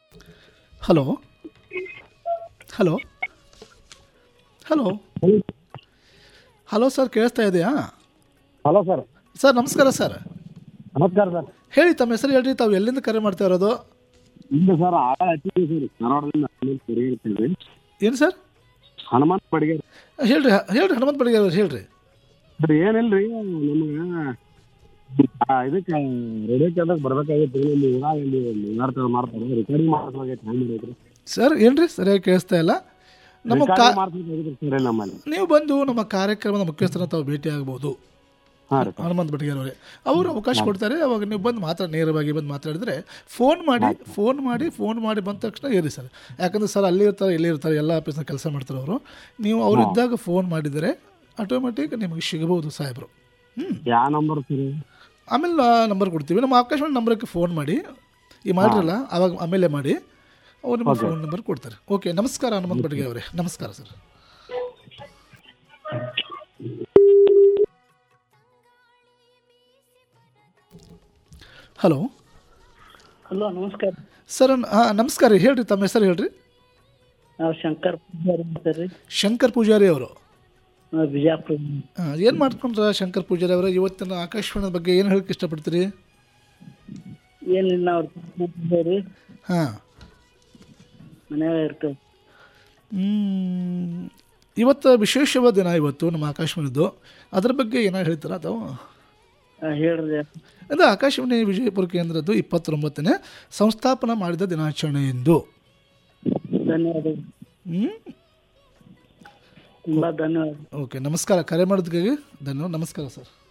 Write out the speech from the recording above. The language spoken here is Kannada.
Hello hello hello hello sir ಕೇಳಿಸ್ತಾ ಇದೆಯಾ ಹಲೋ ಸರ್ ಸರ್ ನಮಸ್ಕಾರ ಸರ್ ನಮಸ್ಕಾರ ಸರ್ ಹೇಳಿ ತಮ್ಮ ಹೆಸರು ಹೇಳ್ರಿ ತಾವು ಎಲ್ಲಿಂದ ಕರೆ ಮಾಡ್ತಾ ಇರೋದು ಇಲ್ಲ ಸರ್ ಆಳ ಹಚ್ಚಿದ್ವಿ ಸರ್ ಧಾರವಾಡದಿಂದ ಹನುಮಂತ ಬಡಿಗೇರ್ ಅಂತೇಳಿ ಏನು ಸರ್ ಹನುಮಂತ ಬಡಿಗೇರ್ ಹೇಳ್ರಿ ಹೇಳ್ರಿ ಹನುಮಂತ ಬಡಿಗೆ ಅವ್ರು ಹೇಳ್ರಿ ಸರ್ ಏನಿಲ್ರಿ ನಮಗೆ ಇದಕ್ಕೆ ರೇಡಿಯೋ ಕೇಂದ್ರಕ್ಕೆ ಬರ್ಬೇಕಾಗಿತ್ತು ಇಲ್ಲಿ ಊರಾಗ ಇಲ್ಲಿ ಮಾಡ್ತಾರೆ ಮಾಡ್ತಾರೆ ರಿಕಾರ್ಡಿಂಗ್ ಮಾಡ್ಬೇಕಾಗಿತ್ತು ಹೆಂಗೆ ಮಾಡೈತ್ರಿ ಸರ್ ಏನ್ರಿ ಸರಿಯಾಗಿ ಕೇಳಿಸ್ತಾ ಇಲ್ಲ ನಮ್ಮ ಕಾ ರಿಕಾರ್ಡಿಂಗ್ ಮಾಡ್ಬೇಕಾಗಿತ್ತು ಸರ್ ಇಲ್ಲಿ ನಮ್ಮಲ್ಲಿ ನೀವು ಬಂದು ನಮ್ಮ ಕಾರ್ಯಕ್ರಮದ ಮುಖ್ಯಸ್ಥರನ್ನ ತಾವು ಭೇಟಿ ಆಗ್ಬೋದು ಹಾಂ ರೀ ಹನುಮಂತ ಬಡಿಗೇರ್ ಅವರೇ ಅವರು ಅವಕಾಶ ಕೊಡ್ತಾರೆ ಅವಾಗ ನೀವು ಬಂದು ಮಾತಾಡಿ ನೇರವಾಗಿ ಬಂದು ಮಾತಾಡಿದ್ರೆ ಫೋನ್ ಮಾಡಿ ಫೋನ್ ಮಾಡಿ ಫೋನ್ ಮಾಡಿ ಬಂದ ತಕ್ಷಣ ಏರಿ ಸರ್ ಯಾಕಂದ್ರೆ ಸರ್ ಅಲ್ಲಿ ಇರ್ತಾರೆ ಇಲ್ಲಿ ಇರ್ತಾರೆ ಎಲ್ಲ ಆಫೀಸ್ನ ಕೆಲಸ ಮಾಡ್ತಾರೆ ಅವರು ನೀವು ಅವ್ರು ಇದ್ದಾಗ ಫೋನ್ ಮಾಡಿದರೆ ಆಟೋಮೆಟಿಕ್ ನಿಮಗೆ ಸಿಗಬಹುದು ಸಾಹೇಬರು ಹ್ಞೂ ಯಾವ ನಂಬರ್ ಸರ್ ಆಮೇಲೆ ನಂಬರ್ ಕೊಡ್ತೀವಿ ನಮ್ಮ ಆಕಾಶವಾಣಿ ನಂಬರ್ಗೆ ಫೋನ್ ಮಾಡಿ ಈ ಮಾಡಿರಲ್ಲ ಅವಾಗ ಆಮೇಲೆ ಮಾಡಿ ಅವ್ರು ನಿಮಗೆ ಫೋನ್ ನಂಬರ್ ಕೊಡ್ತಾರೆ ಓಕೆ ನಮಸ್ಕಾರ ಹನುಮಂತ ಬಡಿಗೆ ಅವರೇ ನಮಸ್ಕಾರ ಸರ್ ಹಲೋ ಹಲೋ ನಮಸ್ಕಾರ ಸರ್ ಹಾಂ ನಮಸ್ಕಾರ ರೀ ಹೇಳ್ರಿ ತಮ್ಮ ಹೆಸರು ಹೇಳ್ರಿ ನಾವು ಶಂಕರ್ ಪೂಜಾರಿ ಅಂತ ರೀ ಶಂಕರ್ ಪೂಜಾರಿ ಅವರು ನಾವು ಬಿಜಾಪುರ ಏನು ಮಾಡ್ಕೊಂಡ್ರ ಶಂಕರ್ ಪೂಜಾರಿ ಅವರು ಇವತ್ತಿನ ಆಕಾಶವಾಣಿ ಬಗ್ಗೆ ಏನು ಹೇಳಕ್ಕೆ ಇಷ್ಟಪಡ್ತೀರಿ ಏನಿಲ್ಲ ಅವ್ರು ಮಾಡ್ತಿದ್ದೇವೆ ರೀ ಹಾಂ ಮನ್ಯಾಗ ಇರ್ತೇವೆ ಮ್, ಇವತ್ತು ವಿಶೇಷವಾದ ದಿನ ಇವತ್ತು ನಮ್ಮ ಆಕಾಶವಾಣಿದು ಅದ್ರ ಬಗ್ಗೆ ಏನೋ ಹೇಳ್ತೀರಾ ತಾವು ಹೇಳ್ರಿ ಅದು ಆಕಾಶವಾಣಿ ವಿಜಯಪುರ ಕೇಂದ್ರದ್ದು ಇಪ್ಪತ್ತೊಂಬತ್ತನೇ ಸಂಸ್ಥಾಪನಾ ಮಾಡಿದ ದಿನಾಚರಣೆ ಎಂದು ಧನ್ಯವಾದಗಳು ಹ್ಮ್? ತುಂಬ ಧನ್ಯವಾದ ಓಕೆ ನಮಸ್ಕಾರ ಕರೆ ಮಾಡೋದಕ್ಕಾಗಿ ಧನ್ಯವಾದ ನಮಸ್ಕಾರ ಸರ್